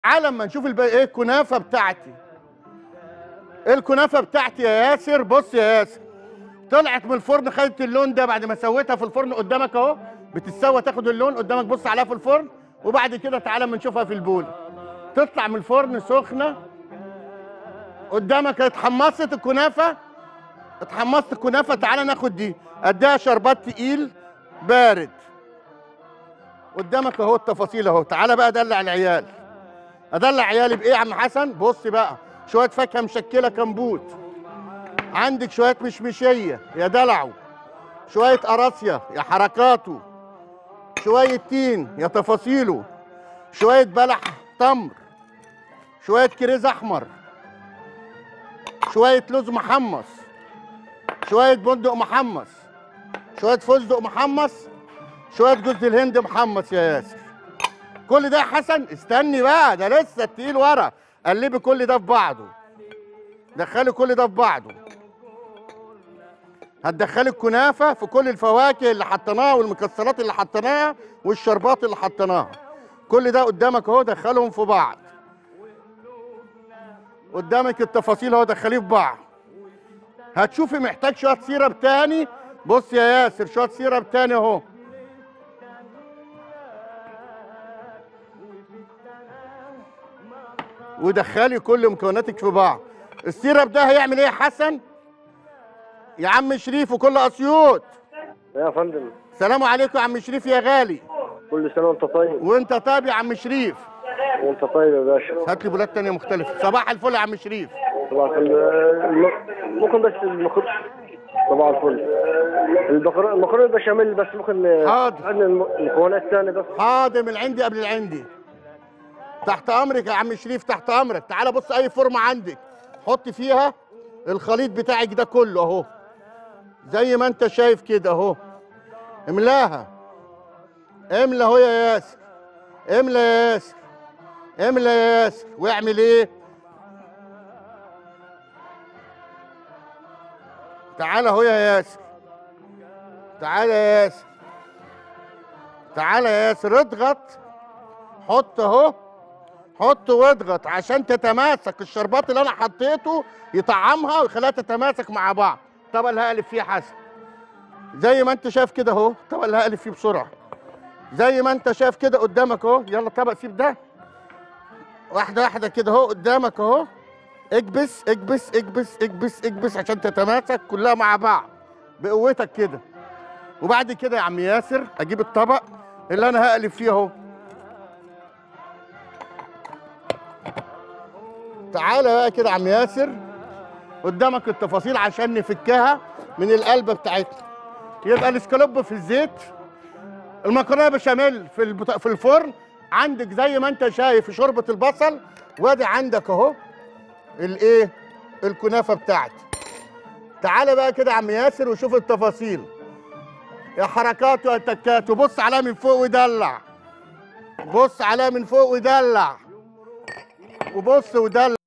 تعال اما نشوف الب... ايه الكنافه بتاعتي ايه الكنافه بتاعتي يا ياسر بص يا ياسر طلعت من الفرن خدت اللون ده بعد ما سويتها في الفرن قدامك اهو بتتسوى تاخد اللون قدامك بص عليها في الفرن وبعد كده تعالى اما نشوفها في البول تطلع من الفرن سخنه قدامك اتحمصت الكنافه اتحمصت الكنافه تعالى ناخد دي اديها شربات تقيل بارد قدامك اهو التفاصيل اهو تعالى بقى دلع العيال ادلع عيالي بايه يا عم حسن بص بقى شويه فاكهه مشكله كمبوت عندك شويه مشمشيه يا دلعه شويه قراصيه يا حركاته شويه تين يا تفاصيله شويه بلح تمر شويه كريز احمر شويه لوز محمص شويه بندق محمص شويه فستق محمص شويه جوز الهند محمص يا ياسر كل ده يا حسن استني بقى ده لسه التقيل ورا قلبي كل ده في بعضه دخلي كل ده في بعضه هتدخلي الكنافه في كل الفواكه اللي حطيناها والمكسرات اللي حطيناها والشربات اللي حطيناها كل ده قدامك اهو دخلهم في بعض قدامك التفاصيل اهو دخليه في بعض هتشوفي محتاج شويه سيرب تاني بص يا ياسر شويه سيرب تاني اهو ودخلي كل مكوناتك في بعض السيرب ده هيعمل ايه يا حسن يا عم شريف وكل اسيوط يا فندم سلام عليكم يا عم شريف يا غالي كل سنه وانت طيب وانت طيب يا عم شريف وانت طيب يا باشا هات لي بولات تانية مختلفة صباح الفل يا عم شريف طبعا الم- ممكن بس المكرونه طبعا الفل البقر- المكرونه البشاميل بس ممكن حاضر. عندنا الم- المكونات الثانيه بس حاضر من العندي قبل العندي تحت امرك يا عم شريف تحت امرك تعالى بص اي فورمه عندك حط فيها الخليط بتاعك ده كله اهو زي ما انت شايف كده اهو املاها املى اهو يا ياسر املى يا ياسر املى يا ياسر واعمل ايه تعالى اهو يا ياسر تعالى يا ياسر تعالى يا ياسر اضغط حط اهو حط واضغط عشان تتماسك الشربات اللي انا حطيته يطعمها ويخليها تتماسك مع بعض طب اللي هقلب فيه حسن زي ما انت شايف كده اهو طب اللي هقلب فيه بسرعه زي ما انت شايف كده قدامك اهو يلا طبق سيب ده واحده واحده كده اهو قدامك اهو اكبس اكبس اكبس اكبس اكبس عشان تتماسك كلها مع بعض بقوتك كده وبعد كده يا عم ياسر اجيب الطبق اللي انا هقلب فيه اهو تعالى بقى كده يا عم ياسر قدامك التفاصيل عشان نفكها من القلبه بتاعتنا يبقى الاسكالوب في الزيت المكرونه بشاميل في البط... في الفرن عندك زي ما انت شايف شوربه البصل وادي عندك اهو الايه الكنافه بتاعتي تعالى بقى كده يا عم ياسر وشوف التفاصيل يا حركات يا تكات وبص عليها من فوق ودلع بص عليها من فوق ودلع وبص ودلع